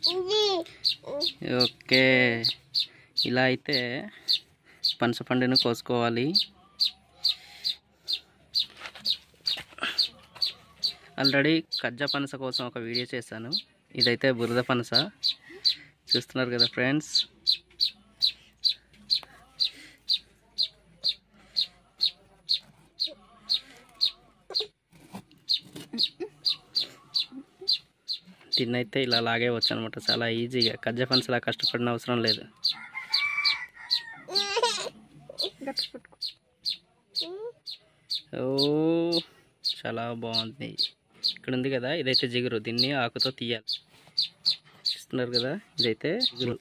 okay ఇలా అయితే పనస పండును కోసుకోవాలి ఆల్రెడీ కజ్జా పనస కోసం ఒక వీడియో చేశాను ఇదైతే బురద పనస చూస్తున్నారు కదా ఫ్రెండ్స్ దీన్ని అయితే ఇలా లాగేవచ్చు అనమాట చాలా ఈజీగా కజ్జా పనసలా కష్టపడిన అవసరం లేదు ఓ చాలా బాగుంది ఇక్కడ ఉంది కదా ఇదైతే జిగురు దీన్ని ఆకుతో తీయాలి చూస్తున్నారు కదా ఇదైతే జిగురు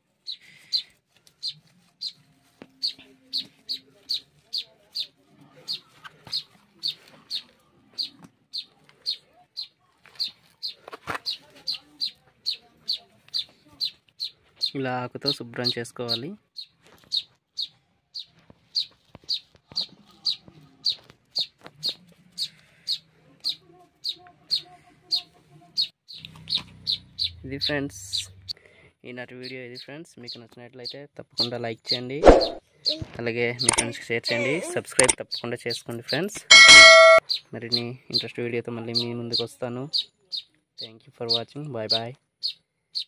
ఇలా ఆకుతో శుభ్రం చేసుకోవాలి ఇది ఫ్రెండ్స్ ఈనాటి వీడియో ఇది ఫ్రెండ్స్ మీకు నచ్చినట్లయితే తప్పకుండా లైక్ చేయండి అలాగే మీ ఫ్రెండ్స్కి షేర్ చేయండి సబ్స్క్రైబ్ తప్పకుండా చేసుకోండి ఫ్రెండ్స్ మరిన్ని ఇంట్రెస్ట్ వీడియోతో మళ్ళీ మీ ముందుకు వస్తాను thank you for watching bye bye